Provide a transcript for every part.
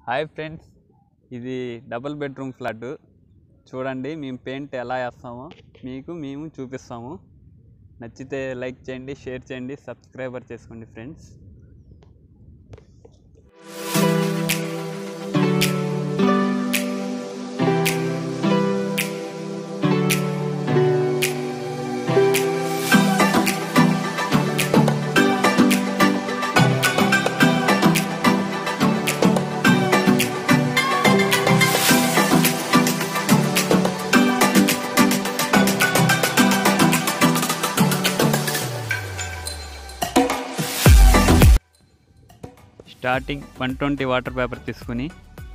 hi friends ఇది double bedroom flat చూడండి మేము పెయింట్ ఎలా వేస్తామో మీకు మేము చూపిస్తాము నచ్చితే లైక్ చేయండి షేర్ చేయండి సబ్స్క్రైబర్ చేసుకోండి friends starting one twenty water paper తీసుకుని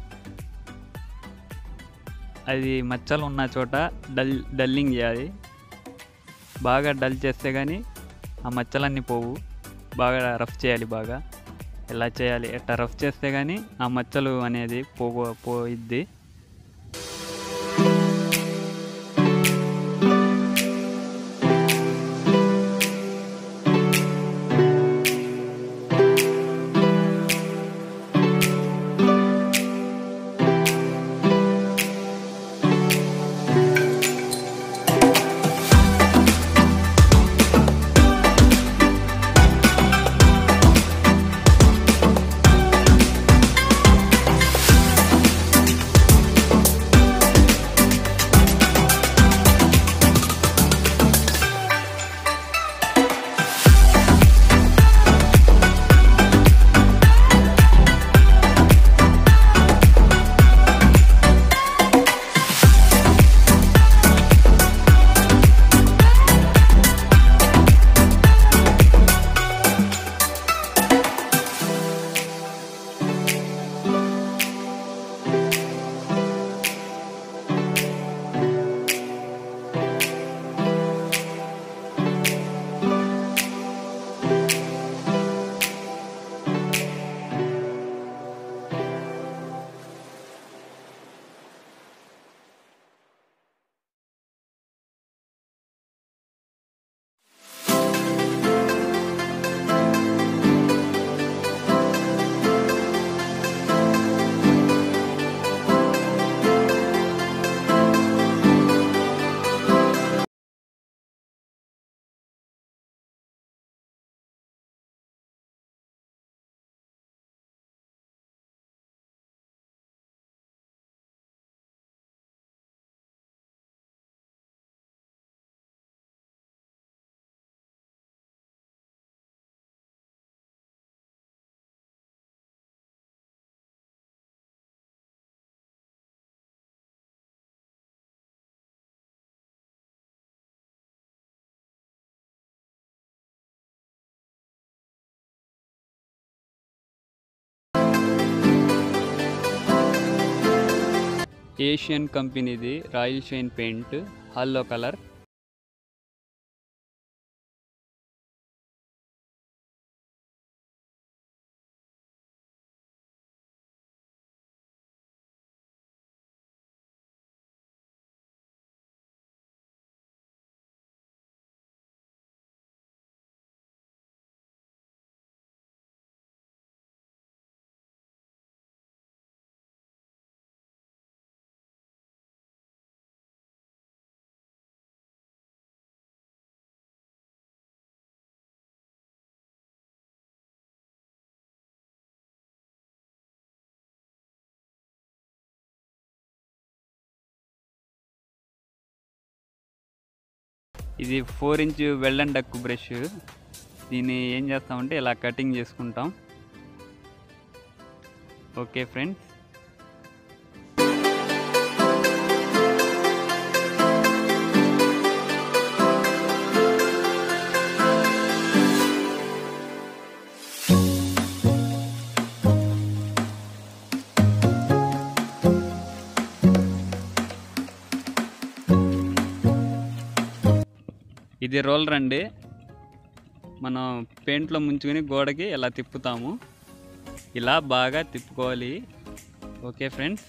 అది మచ్చలు ఉన్న చోట డల్ డల్లింగ్ చేయాలి బాగా డల్ చేస్తే కానీ ఆ మచ్చలన్నీ పోవు బాగా రఫ్ చేయాలి బాగా ఎలా చేయాలి ఎట్లా రఫ్ చేస్తే కానీ ఆ మచ్చలు అనేది పోగో పోయిద్ది ఏషియన్ కంపెనీది రాయల్ షైన్ పెయింట్ హాల్లో కలర్ ఇది ఫోర్ ఇంచ్ వెల్డన్ డక్ బ్రష్ దీన్ని ఏం చేస్తామంటే ఇలా కటింగ్ చేసుకుంటాం ఓకే ఫ్రెండ్స్ ఇది రోలర్ అండి మనం పెయింట్లో ముంచుకొని గోడకి ఇలా తిప్పుతాము ఇలా బాగా తిప్పుకోవాలి ఓకే ఫ్రెండ్స్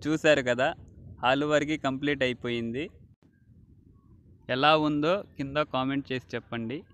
చూశారు కదా హాల్ వరకు కంప్లీట్ అయిపోయింది ఎలా ఉందో కింద కామెంట్ చేసి చెప్పండి